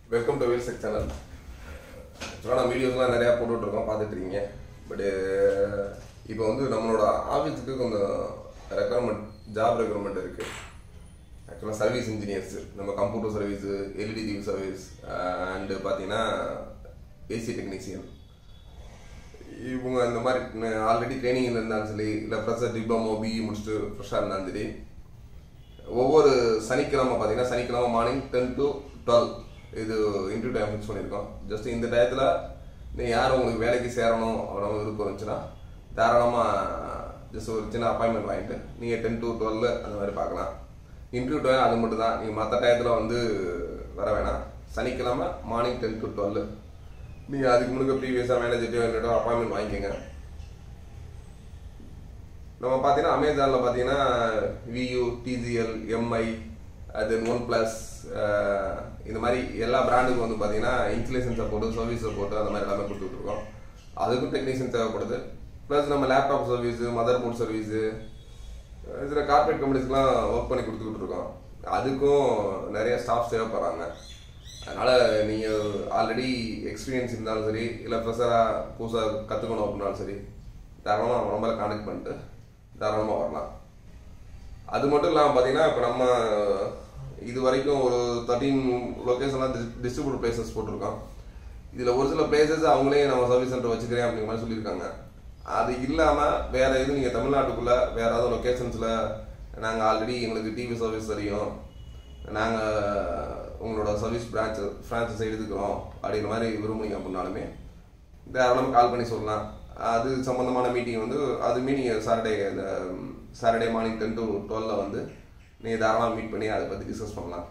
welcome to வீல்செக் channel ஆக்சுவலாக நான் வீடியோஸ்லாம் நிறையா போட்டுட்ருக்கோம் பார்த்துட்டு இருக்கீங்க பட்டு இப்போ வந்து நம்மளோட ஆஃபீஸுக்கு கொஞ்சம் ரெக்குவயர்மெண்ட் ஜாப் ரெக்குவயர்மெண்ட் இருக்குது ஆக்சுவலாக சர்வீஸ் இன்ஜினியர்ஸ் நம்ம computer service LED TV service and பார்த்தீங்கன்னா ஏசி டெக்னீஷியன் இவங்க இந்த மாதிரி ஆல்ரெடி ட்ரைனிங்கில் இருந்தாலும் சரி இல்லை ஃப்ரெஷ்ஷாக டிப்ளமோ பிஇ முடிச்சுட்டு ஃப்ரெஷ்ஷாக இருந்தாலும் சரி ஒவ்வொரு சனிக்கிழமை பார்த்தீங்கன்னா சனிக்கிழமை மார்னிங் டென் டு டுவெல் இது இன்டர்வியூ டைம் ஃபிக்ஸ் பண்ணியிருக்கோம் ஜஸ்ட் இந்த டயத்தில் நீ யார் உங்களுக்கு வேலைக்கு சேரணும் அப்படின்னு விருப்பம் இருந்துச்சுன்னா தாராளமாக ஜஸ்ட் ஒரு சின்ன அப்பாயின்மெண்ட் வாங்கிட்டு நீங்கள் டென் டு டுவெல் அந்த மாதிரி பார்க்கலாம் இன்டர்வியூ டைம் அது மட்டும் தான் நீங்கள் மற்ற டயத்தில் வந்து வர வேணாம் சனிக்கிழமை மார்னிங் டென் டு டுவெல் நீங்கள் அதுக்கு முன்னாடி ப்ரீவியஸாக மேனேஜர்ட்டோ என்கிட்ட அப்பாயின்மெண்ட் வாங்கிக்கோங்க நம்ம பார்த்தீங்கன்னா அமேசானில் பார்த்தீங்கன்னா வியூ டிஜிஎல் எம்ஐ அது ஒன் ப்ளஸ் இந்த மாதிரி எல்லா பிராண்டுக்கும் வந்து பார்த்தீங்கன்னா இன்ஸ்டலேஷன் சப்போர்ட்டு சர்வீஸ் சப்போர்ட்டு அந்த மாதிரி எல்லாமே கொடுத்துட்ருக்கோம் அதுக்கும் டெக்னீஷியன் தேவைப்படுது ப்ளஸ் நம்ம laptop service motherboard service சில கார்பரேட் கம்பெனிஸ்க்குலாம் ஒர்க் பண்ணி கொடுத்துக்கிட்டு இருக்கோம் அதுக்கும் நிறைய ஸ்டாஃப் தேவைப்படுறாங்க அதனால் நீங்கள் ஆல்ரெடி எக்ஸ்பீரியன்ஸ் இருந்தாலும் சரி இல்லை ஃப்ரெஷராக புதுசாக கற்றுக்கணும் அப்படின்னாலும் சரி தாராளமாக நம்ம நம்பரை கான்டெக்ட் பண்ணிட்டு தாராளமாக வரலாம் அது மட்டும் இல்லாமல் பார்த்தீங்கன்னா இப்போ நம்ம இது வரைக்கும் ஒரு தேர்ட்டீன் லொக்கேஷன்லாம் டிஸ்ட்ரிபியூட் பிளேசஸ் போட்டிருக்கோம் இதில் ஒரு சில பிளேசஸ் அவங்களே நம்ம சர்வீஸ் சென்டர் வச்சுக்கிறேன் அப்படிங்கிற மாதிரி சொல்லியிருக்காங்க அது இல்லாமல் வேற எதுவும் நீங்கள் தமிழ்நாட்டுக்குள்ளே வேற ஏதாவது லொக்கேஷன்ஸில் நாங்கள் ஆல்ரெடி எங்களுக்கு டிவி சர்வீஸ் தெரியும் நாங்கள் உங்களோட சர்வீஸ் பிரான்ச் ஃப்ரான்ச்சைஸ் எடுத்துக்கிறோம் அப்படிங்கிற மாதிரி விரும்புனீங்க அப்படின்னாலுமே தாராளமாக கால் பண்ணி சொல்லலாம் அது சம்மந்தமான மீட்டிங் வந்து அதுவுமே நீங்கள் சாட்டர்டே இந்த சாட்டர்டே மார்னிங் டென் டு டுவெல்ல வந்து நீங்கள் தாராளமாக மீட் பண்ணி அதை பற்றி டிஸ்கஸ் பண்ணலாம்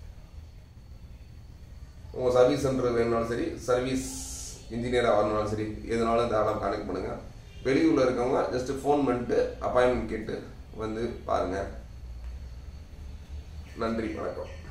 உங்கள் சர்வீஸ் சென்டர் வேணுனாலும் சரி சர்வீஸ் இன்ஜினியராக வரணுனாலும் சரி எதுனாலும் தாராளமாக கான்டெக்ட் பண்ணுங்கள் வெளியூரில் இருக்கவங்க ஜஸ்ட் ஃபோன் பண்ணிட்டு அப்பாயின்மெண்ட் கேட்டு வந்து பாருங்கள் நன்றி வணக்கம்